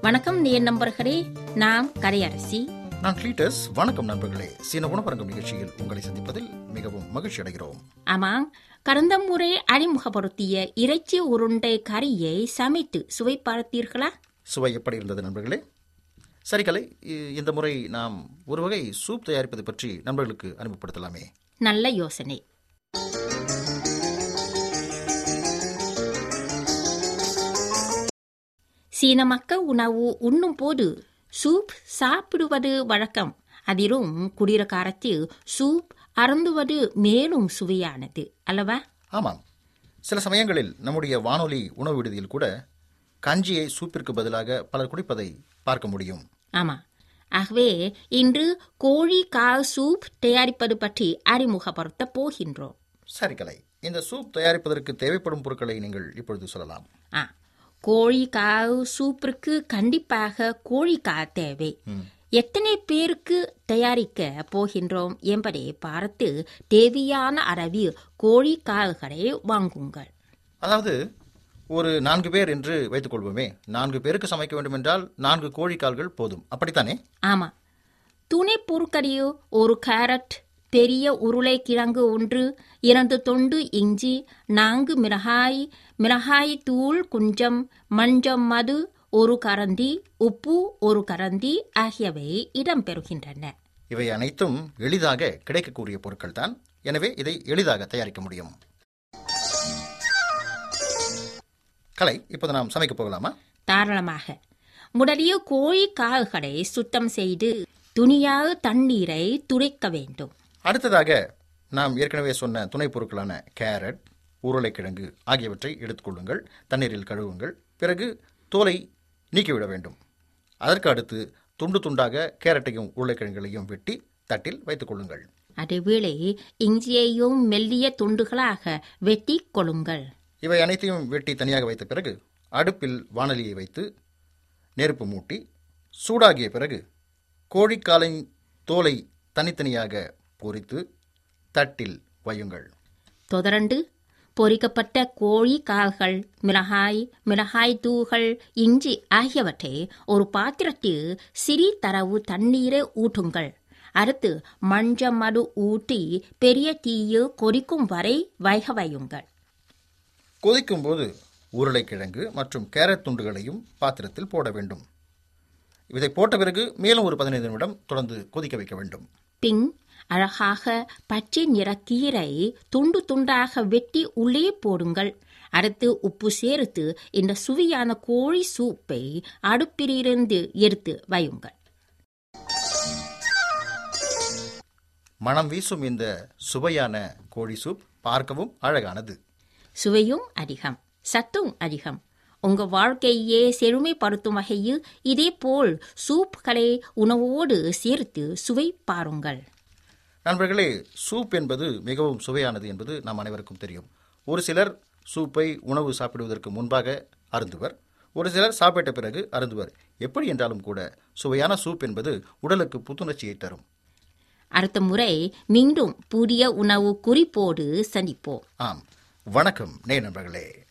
வணக்கம் நேர் நண்பர்களே நாம் கரையரசி நான் கிளீட்டஸ் வணக்கம் நண்பர்களே சீன உணவரங்கம் நிகழ்ச்சியில் உங்களை சந்திப்பதில் மிகவும் மகிழ்ச்சி அடைகிறோம் ஆமாம் கடந்த முறை அறிமுகப்படுத்திய இறைச்சி உருண்டை கறியை சமைத்து சுவை பார்த்தீர்களா சுவை எப்படி இருந்தது நண்பர்களே சரி கலை இ- இந்த முறை நாம் ஒரு வகை சூப் தயாரிப்பது பற்றி நண்பர்களுக்கு அறிமுகப்படுத்தலாமே நல்ல யோசனை சீன மக்கள் உணவு உண்ணும் போது சூப் சாப்பிடுவது வழக்கம் அதிலும் குளிர காலத்தில் சூப் அருந்துவது மேலும் சுவையானது அல்லவா ஆமாம் சில சமயங்களில் நம்முடைய வானொலி உணவு விடுதியில் கூட கஞ்சியை சூப்பிற்கு பதிலாக பலர் குடிப்பதை பார்க்க முடியும் ஆமா ஆகவே இன்று கோழி கால் சூப் தயாரிப்பது பற்றி அறிமுகப்படுத்தப் போகின்றோம் சரி கலை இந்த சூப் தயாரிப்பதற்கு தேவைப்படும் பொருட்களை நீங்கள் இப்பொழுது சொல்லலாம் ஆ கோழி கால் சூப்பிற்கு கண்டிப்பாக கோழிக்கால் தேவை எத்தனை பேருக்கு தயாரிக்க போகின்றோம் என்பதை பார்த்து தேவையான அளவில் கோழிக்கால்களை வாங்குங்கள் அதாவது ஒரு நான்கு பேர் என்று வைத்துக்கொள்வோமே நான்கு பேருக்கு சமைக்க வேண்டும் என்றால் நான்கு கோழிக்கால்கள் போதும் அப்படித்தானே ஆமா துணை பொருட்களில் ஒரு கேரட் பெரிய உருளைக்கிழங்கு ஒன்று இரண்டு தொண்டு இஞ்சி நான்கு மிளகாய் மிளகாய் தூள் கொஞ்சம் மஞ்சள் மது ஒரு கரண்டி உப்பு ஒரு கரண்டி ஆகியவை இடம்பெறுகின்றன இவை அனைத்தும் எளிதாக கிடைக்கக்கூடிய பொருட்கள் தான் எனவே இதை எளிதாக தயாரிக்க முடியும் கலை இப்போது நாம் சமைக்க போகலாமா தாராளமாக முதலில் கோழி கால்களை சுத்தம் செய்து துணியால் தண்ணீரை துடைக்க வேண்டும் அடுத்ததாக நாம் ஏற்கனவே சொன்ன துணைப் பொருட்களான கேரட் உருளைக்கிழங்கு ஆகியவற்றை எடுத்துக்கொள்ளுங்கள் தண்ணீரில் கழுவுங்கள் பிறகு தோலை நீக்கிவிட வேண்டும் அதற்கு அடுத்து துண்டு துண்டாக கேரட்டையும் உருளைக்கிழங்குகளையும் வெட்டி தட்டில் வைத்துக் கொள்ளுங்கள் அதேவேளை இஞ்சியையும் மெல்லிய துண்டுகளாக வெட்டி கொள்ளுங்கள் இவை அனைத்தையும் வெட்டி தனியாக வைத்த பிறகு அடுப்பில் வாணலியை வைத்து நெருப்பு மூட்டி சூடாகிய பிறகு கோழிக்காலின் தோலை தனித்தனியாக பொரித்து தட்டில் வையுங்கள் தொடர்ந்து பொரிக்கப்பட்ட கோழி கால்கள் மிளகாய் மிளகாய் தூள்கள் இஞ்சி ஆகியவற்றை ஒரு பாத்திரத்தில் சிறிதளவு தண்ணீரை ஊற்றுங்கள் அடுத்து மஞ்ச மடு ஊற்றி பெரிய தீயில் கொதிக்கும் வரை வைக வையுங்கள் கொதிக்கும் போது உருளைக்கிழங்கு மற்றும் கேரட் துண்டுகளையும் பாத்திரத்தில் போட வேண்டும் இதை போட்ட பிறகு மேலும் ஒரு பதினைந்து நிமிடம் தொடர்ந்து கொதிக்க வைக்க வேண்டும் பின் அழகாக பச்சை நிற கீரை துண்டு துண்டாக வெட்டி உள்ளே போடுங்கள் அடுத்து உப்பு சேர்த்து இந்த சுவையான கோழி சூப்பை அடுப்பிலிருந்து எடுத்து வையுங்கள் மனம் வீசும் இந்த சுவையான கோழி சூப் பார்க்கவும் அழகானது சுவையும் அதிகம் சத்தும் அதிகம் உங்க வாழ்க்கையே செழுமைப்படுத்தும் வகையில் இதேபோல் சூப்களை உணவோடு சேர்த்து சுவை பாருங்கள் நண்பர்களே சூப் என்பது மிகவும் சுவையானது என்பது நாம் அனைவருக்கும் தெரியும் ஒரு சிலர் சூப்பை உணவு சாப்பிடுவதற்கு முன்பாக அருந்துவர் ஒரு சிலர் சாப்பிட்ட பிறகு அருந்துவர் எப்படி என்றாலும் கூட சுவையான சூப் என்பது உடலுக்கு புத்துணர்ச்சியை தரும் அடுத்த முறை மீண்டும் புதிய உணவு குறிப்போடு சந்திப்போம் ஆம் வணக்கம் நே நண்பர்களே